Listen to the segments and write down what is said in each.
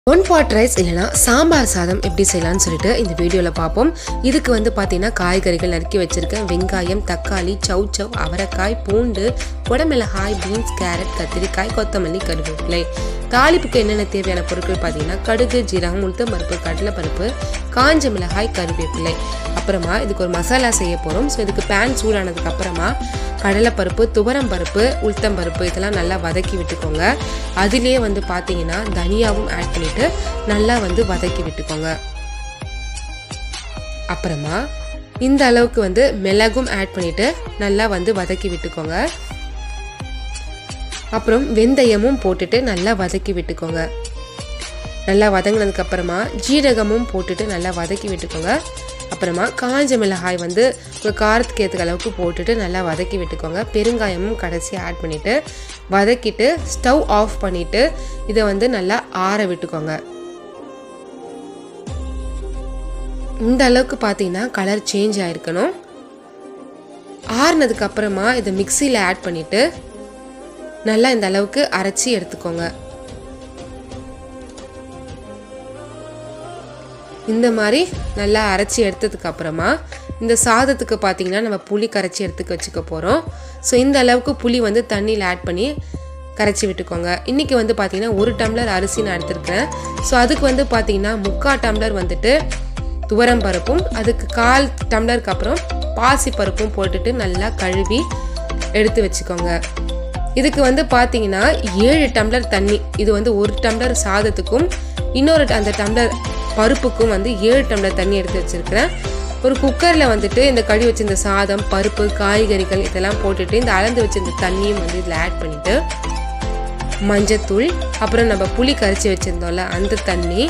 one pot rice இல்லைனா சாம்பார் சாதம் எப்படி செய்யலாம்னு சொல்லிட்டு இந்த வீடியோவில் பார்ப்போம் இதுக்கு வந்து பார்த்தீங்கன்னா காய்கறிகள் நறுக்கி வச்சுருக்கேன் வெங்காயம் தக்காளி சவ் சவ் அவரைக்காய் பூண்டு குடமிளகாய் பீன்ஸ் கேரட் கத்திரிக்காய் கொத்தமல்லி கருவேப்பிலை தாளிப்புக்கு என்னென்ன தேவையான பொருட்கள் பார்த்தீங்கன்னா கடுகு ஜீரகம் உளுத்தம் பருப்பு கடலைப்பருப்பு காஞ்ச மிளகாய் கருவேப்பிலை அப்புறமா இதுக்கு ஒரு மசாலா செய்ய போகிறோம் ஸோ இதுக்கு பேன் சூடானதுக்கு அப்புறமா கடலைப்பருப்பு துவரம் பருப்பு உளுத்தம் பருப்பு இதெல்லாம் நல்லா வதக்கி விட்டுக்கோங்க அதிலே வந்து பார்த்தீங்கன்னா தனியாவும் ஆட் பண்ணிட்டு நல்லா வந்து வதக்கி விட்டுக்கோங்க அப்புறமா இந்த அளவுக்கு வந்து மிளகும் ஆட் பண்ணிட்டு நல்லா வந்து வதக்கி விட்டுக்கோங்க அப்புறம் வெந்தயமும் போட்டுட்டு நல்லா வதக்கி விட்டுக்கோங்க நல்லா வதங்கினதுக்கு அப்புறமா ஜீரகமும் போட்டுட்டு நல்லா வதக்கி விட்டுக்கோங்க அப்புறமா காஞ்ச மிளகாய் வந்து உங்கள் காரத்துக்கு ஏற்றுக்க அளவுக்கு போட்டுட்டு நல்லா வதக்கி விட்டுக்கோங்க பெருங்காயமும் கடைசியாக ஆட் பண்ணிவிட்டு வதக்கிட்டு ஸ்டவ் ஆஃப் பண்ணிவிட்டு இதை வந்து நல்லா ஆற விட்டுக்கோங்க இந்த அளவுக்கு பார்த்தீங்கன்னா கலர் சேஞ்ச் ஆயிருக்கணும் ஆறுனதுக்கு அப்புறமா இதை மிக்சியில் ஆட் பண்ணிவிட்டு நல்லா இந்த அளவுக்கு அரைச்சி எடுத்துக்கோங்க இந்த மாதிரி நல்லா அரைச்சி எடுத்ததுக்கு அப்புறமா இந்த சாதத்துக்கு பார்த்தீங்கன்னா நம்ம புளி கரைச்சி எடுத்துக்க வச்சுக்க போகிறோம் ஸோ இந்த அளவுக்கு புளி வந்து தண்ணியில் ஆட் பண்ணி கரைச்சி விட்டுக்கோங்க இன்றைக்கி வந்து பார்த்தீங்கன்னா ஒரு டம்ளர் அரிசி நான் எடுத்துருக்கிறேன் ஸோ அதுக்கு வந்து பார்த்தீங்கன்னா முக்கால் டம்ளர் வந்துட்டு துவரம் பருப்பும் அதுக்கு கால் டம்ளருக்கு அப்புறம் பாசி பருப்பும் போட்டுட்டு நல்லா கழுவி எடுத்து வச்சுக்கோங்க இதுக்கு வந்து பார்த்தீங்கன்னா ஏழு டம்ளர் தண்ணி இது வந்து ஒரு டம்ளர் சாதத்துக்கும் இன்னொரு அந்த டம்ளர் பருப்புக்கும் வந்து ஏழு டம்ளர் தண்ணி எடுத்து வச்சுருக்கிறேன் ஒரு குக்கரில் வந்துட்டு இந்த கழுவி வச்சிருந்த சாதம் பருப்பு காய்கறிகள் இதெல்லாம் போட்டுட்டு இந்த அளந்து வச்சிருந்த தண்ணியும் வந்து இதில் ஆட் பண்ணிவிட்டு மஞ்சத்தூள் அப்புறம் நம்ம புளி கரைச்சி வச்சுருந்தோம்ல அந்த தண்ணி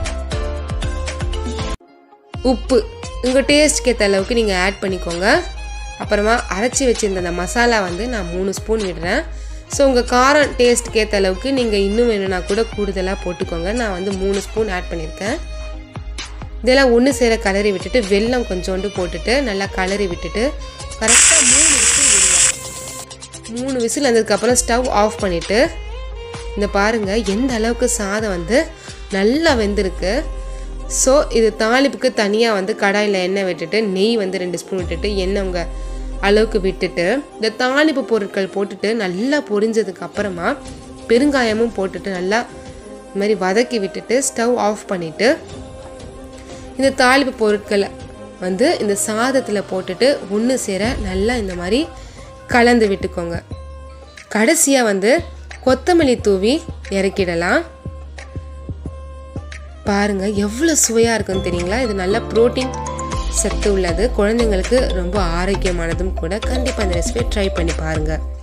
உப்பு உங்கள் டேஸ்ட்க்கு ஏற்ற அளவுக்கு நீங்கள் ஆட் பண்ணிக்கோங்க அப்புறமா அரைச்சி வச்சுருந்த அந்த மசாலா வந்து நான் மூணு ஸ்பூன் விடுறேன் ஸோ உங்கள் காரம் டேஸ்ட்டுக்கு ஏற்ற அளவுக்கு நீங்கள் இன்னும் வேணும்னா கூட கூடுதலாக போட்டுக்கோங்க நான் வந்து மூணு ஸ்பூன் ஆட் பண்ணியிருக்கேன் இதெல்லாம் ஒன்று சேர கலரி விட்டுட்டு வெல்லம் கொஞ்சோண்டு போட்டுட்டு நல்லா கலரி விட்டுட்டு கரெக்டாக மூணு விசில் விடுவேன் மூணு விசில் வந்ததுக்கப்புறம் ஸ்டவ் ஆஃப் பண்ணிவிட்டு இந்த பாருங்கள் எந்த அளவுக்கு சாதம் வந்து நல்லா வெந்திருக்கு ஸோ இது தாளிப்புக்கு தனியாக வந்து கடாயில் எண்ணெய் விட்டுட்டு நெய் வந்து ரெண்டு ஸ்பூன் விட்டுட்டு எண்ணெய் உங்கள் அளவுக்கு விட்டுட்டு இந்த தாளிப்பு பொருட்கள் போட்டுட்டு நல்லா பொரிஞ்சதுக்கு அப்புறமா பெருங்காயமும் போட்டுட்டு நல்லா இந்த மாதிரி வதக்கி விட்டுட்டு ஸ்டவ் ஆஃப் பண்ணிவிட்டு இந்த தாளிப்பு பொருட்களை வந்து இந்த சாதத்தில் போட்டுட்டு ஒன்று சேர நல்லா இந்த மாதிரி கலந்து விட்டுக்கோங்க கடைசியாக வந்து கொத்தமல்லி தூவி இறக்கிடலாம் பாருங்கள் எவ்வளோ சுவையாக இருக்குன்னு தெரியுங்களா இது நல்ல ப்ரோட்டீன் சத்து உள்ளது குழந்தைங்களுக்கு ரொம்ப ஆரோக்கியமானதும் கூட கண்டிப்பாக இந்த ரெசிபியை ட்ரை பண்ணி பாருங்கள்